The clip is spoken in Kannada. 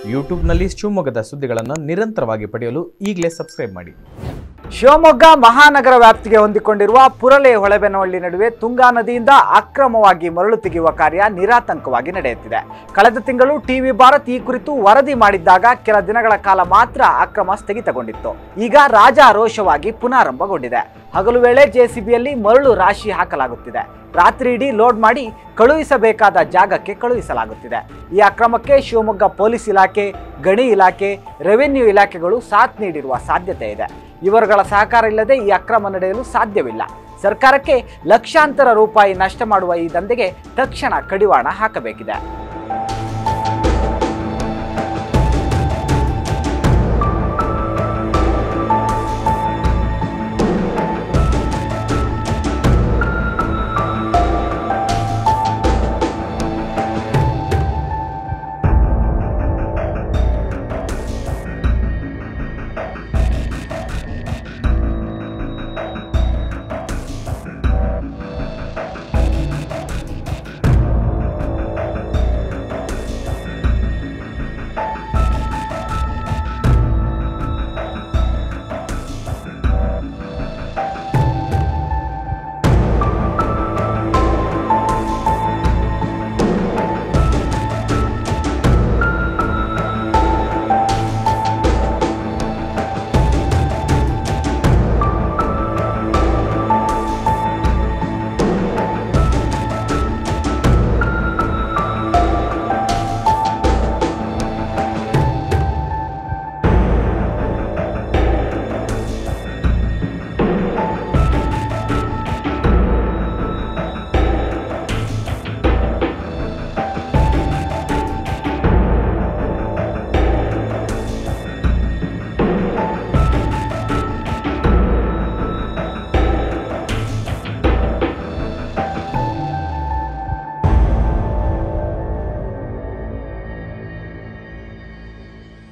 ಯೂಟ್ಯೂಬ್ನಲ್ಲಿ ಶಿವಮೊಗ್ಗದ ಸುದ್ದಿಗಳನ್ನು ನಿರಂತರವಾಗಿ ಪಡೆಯಲು ಈಗಲೇ ಸಬ್ಸ್ಕ್ರೈಬ್ ಮಾಡಿ ಶಿವಮೊಗ್ಗ ಮಹಾನಗರ ವ್ಯಾಪ್ತಿಗೆ ಹೊಂದಿಕೊಂಡಿರುವ ಪುರಲೆ ಹೊಳೆಬೆನಹಳ್ಳಿ ನಡುವೆ ತುಂಗಾ ನದಿಯಿಂದ ಅಕ್ರಮವಾಗಿ ಮರಳು ತೆಗೆಯುವ ಕಾರ್ಯ ನಿರಾತಂಕವಾಗಿ ನಡೆಯುತ್ತಿದೆ ಕಳೆದ ತಿಂಗಳು ಟಿವಿ ಭಾರತ್ ಈ ಕುರಿತು ವರದಿ ಮಾಡಿದ್ದಾಗ ಕೆಲ ದಿನಗಳ ಕಾಲ ಮಾತ್ರ ಅಕ್ರಮ ಸ್ಥಗಿತಗೊಂಡಿತ್ತು ಈಗ ರಾಜಾರೋಷವಾಗಿ ಪುನರಾರಂಭಗೊಂಡಿದೆ ಹಗಲು ವೇಳೆ ಜೆಸಿಬಿಯಲ್ಲಿ ಮರಳು ರಾಶಿ ಹಾಕಲಾಗುತ್ತಿದೆ ರಾತ್ರಿ ಇಡೀ ಲೋಡ್ ಮಾಡಿ ಕಳುಹಿಸಬೇಕಾದ ಜಾಗಕ್ಕೆ ಕಳುಹಿಸಲಾಗುತ್ತಿದೆ ಈ ಅಕ್ರಮಕ್ಕೆ ಶಿವಮೊಗ್ಗ ಪೊಲೀಸ್ ಇಲಾಖೆ ಗಣಿ ಇಲಾಖೆ ರೆವೆನ್ಯೂ ಇಲಾಖೆಗಳು ಸಾಥ್ ನೀಡಿರುವ ಸಾಧ್ಯತೆ ಇದೆ ಇವರುಗಳ ಸಹಕಾರ ಇಲ್ಲದೆ ಈ ಅಕ್ರಮ ನಡೆಯಲು ಸಾಧ್ಯವಿಲ್ಲ ಸರ್ಕಾರಕ್ಕೆ ಲಕ್ಷಾಂತರ ರೂಪಾಯಿ ನಷ್ಟ ಮಾಡುವ ಈ ದಂಧೆಗೆ ತಕ್ಷಣ ಕಡಿವಾಣ ಹಾಕಬೇಕಿದೆ